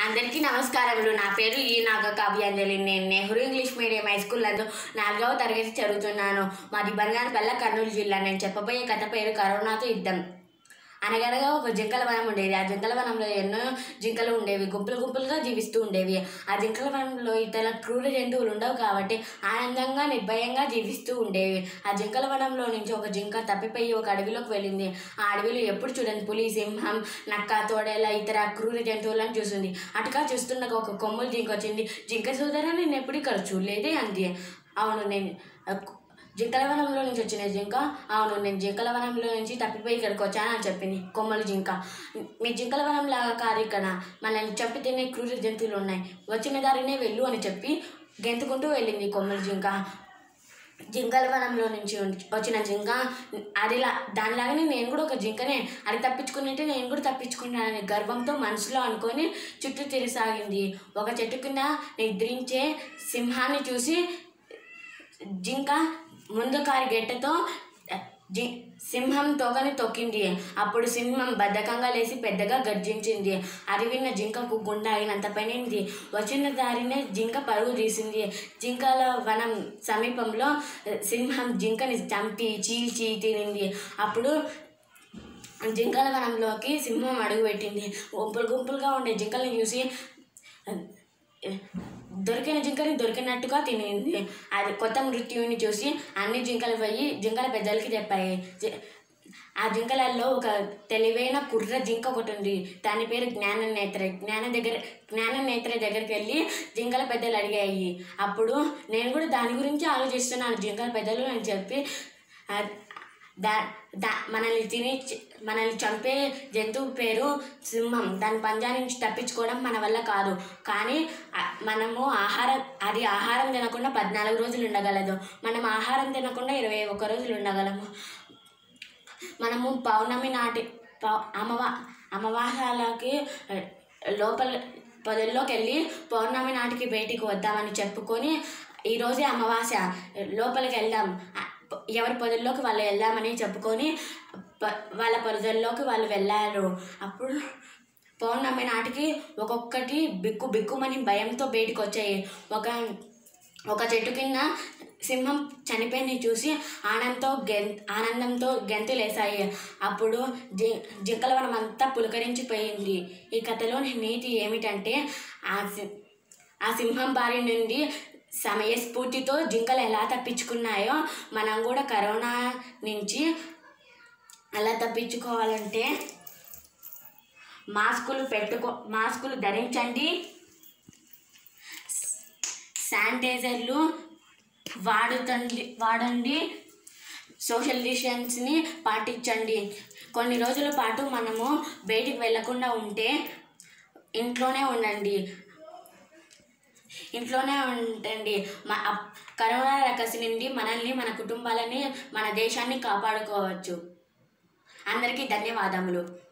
అందరికీ నమస్కారములు నా పేరు ఈ నాగ కావ్యాంజలి నేను Nehru English medium high school నందు నాలుగవ తరగతి చదువుతున్నాను మాది బంగానపల్ల కర్నూలు జిల్లా నేను చెప్పబోయే కథ పేరు కరోనాతో యుద్ధం అనగనగా ఒక జింకల వనం ఉండేది ఆ జింకల వనంలో ఎన్నో జింకలు ఉండేవి గుంపులు గుంపులుగా జీవిస్తూ ఉండేవి ఆ జింకల వనంలో ఇతర క్రూర జంతువులు ఉండవు కాబట్టి ఆనందంగా నిర్భయంగా జీవిస్తూ ఉండేవి ఆ జింకల వనంలో నుంచి ఒక జింక తప్పిపోయి ఒక అడవిలోకి వెళ్ళింది ఆ అడవిలో ఎప్పుడు చూడని పులి సింహం నక్క తోడేల ఇతర క్రూర జంతువులను చూసింది అటుగా చూస్తుండగా ఒక కొమ్ములు జింక వచ్చింది జింక సోదరా నేను ఎప్పుడు ఇక్కడ చూడలేదే అంది అవును నేను జింకల వనంలో నుంచి వచ్చిన జింక అవును నేను జింకల వనంలో నుంచి తప్పిపోయి ఇక్కడికి వచ్చాను అని చెప్పింది కొమ్మలు జింక మీ జింకల వనం లాగా కాదు ఇక్కడ మనల్ని చంపి తినే క్రూర జంతువులు ఉన్నాయి వచ్చిన దారినే వెళ్ళు అని చెప్పి గెంతుకుంటూ వెళ్ళింది కొమ్మలు జింక జింకల వనంలో నుంచి వచ్చిన జింక అదిలా దానిలాగానే నేను కూడా ఒక జింకనే అది తప్పించుకున్నట్టే నేను కూడా తప్పించుకున్నానని గర్వంతో మనసులో అనుకొని చుట్టూ తిరిసాగింది ఒక చెట్టు కింద నిద్రించే సింహాన్ని చూసి జింక ముందు కారి గెట్టతో జి సింహం తోకని తొక్కింది అప్పుడు సింహం బద్ధకంగా లేచి పెద్దగా గర్జించింది అది విన్న జింకకు గుండె ఆగినంత పనింది వచ్చిన దారినే జింక పరుగు తీసింది జింకల వనం సమీపంలో సింహం జింకని చంపి చీల్చి తినింది అప్పుడు జింకల వనంలోకి సింహం అడుగుపెట్టింది గుంపులు గుంపులుగా ఉండే జింకలను చూసి దొరికిన జింకని దొరికినట్టుగా తినింది అది కొత్త మృత్యువుని చూసి అన్ని జింకలు పోయి జింకల పెద్దలకి చెప్పాయి జి- ఆ జింకలలో ఒక తెలివైన కుర్ర జింక ఒకటి ఉంది దాని పేరు జ్ఞాన నేత్ర జ్ఞాన దగ్గర జ్ఞాన నేత్ర దగ్గరికి వెళ్ళి జింకల పెద్దలు అడిగాయి అప్పుడు నేను కూడా దాని గురించి ఆలోచిస్తున్నాను జింకల పెద్దలు అని చెప్పి ఆ, దా దా మనల్ని తిని చ- మనల్ని చంపే జంతువు పేరు సింహం దాని పంజా నుంచి తప్పించుకోవడం మన వల్ల కాదు కానీ ఆ, మనము ఆహారం అది ఆహారం తినకుండా పద్నాలుగు రోజులు ఉండగలదు మనం ఆహారం తినకుండా ఇరవై ఒక్క రోజులు ఉండగలము మనము పౌర్ణమి నాటి పౌ అమవా అమావాసాలకి ఆ, లోపల పొదల్లోకి వెళ్ళి పౌర్ణమి నాటికి బయటికి వద్దామని చెప్పుకొని ఈరోజే అమావాస్య లోపలికి వెళ్దాం ఆ, ఎవరి పొదల్లోకి వాళ్ళు వెళ్దామని చెప్పుకొని ప- వాళ్ళ పొదల్లోకి వాళ్ళు వెళ్ళారు అప్పుడు పౌర్ణమి నాటికి ఒక్కొక్కటి బిక్కు బిక్కుమని భయంతో బయటికి వచ్చాయి ఒక ఒక చెట్టు కింద సింహం చనిపోయింది చూసి ఆనందంతో గెం ఆనందంతో గెంతులేసాయి అప్పుడు జి జింకల వనం అంతా పులకరించిపోయింది ఈ కథలోని నీతి ఏమిటంటే ఆ సి- ఆ సింహం బారి నుండి సమయస్ఫూర్తితో జింకలు ఎలా తప్పించుకున్నాయో మనం కూడా కరోనా నుంచి ఎలా తప్పించుకోవాలంటే మాస్కులు పెట్టుకో మాస్కులు ధరించండి శానిటైజర్లు వాడుతండి వాడండి సోషల్ డిస్టెన్స్ని పాటించండి కొన్ని రోజుల పాటు మనము బయటికి వెళ్ళకుండా ఉంటే ఇంట్లోనే ఉండండి ఇంట్లోనే ఉండండి మ అప్- కరోనా రకసి నుండి మనల్ని మన కుటుంబాలని మన దేశాన్ని కాపాడుకోవచ్చు అందరికీ ధన్యవాదములు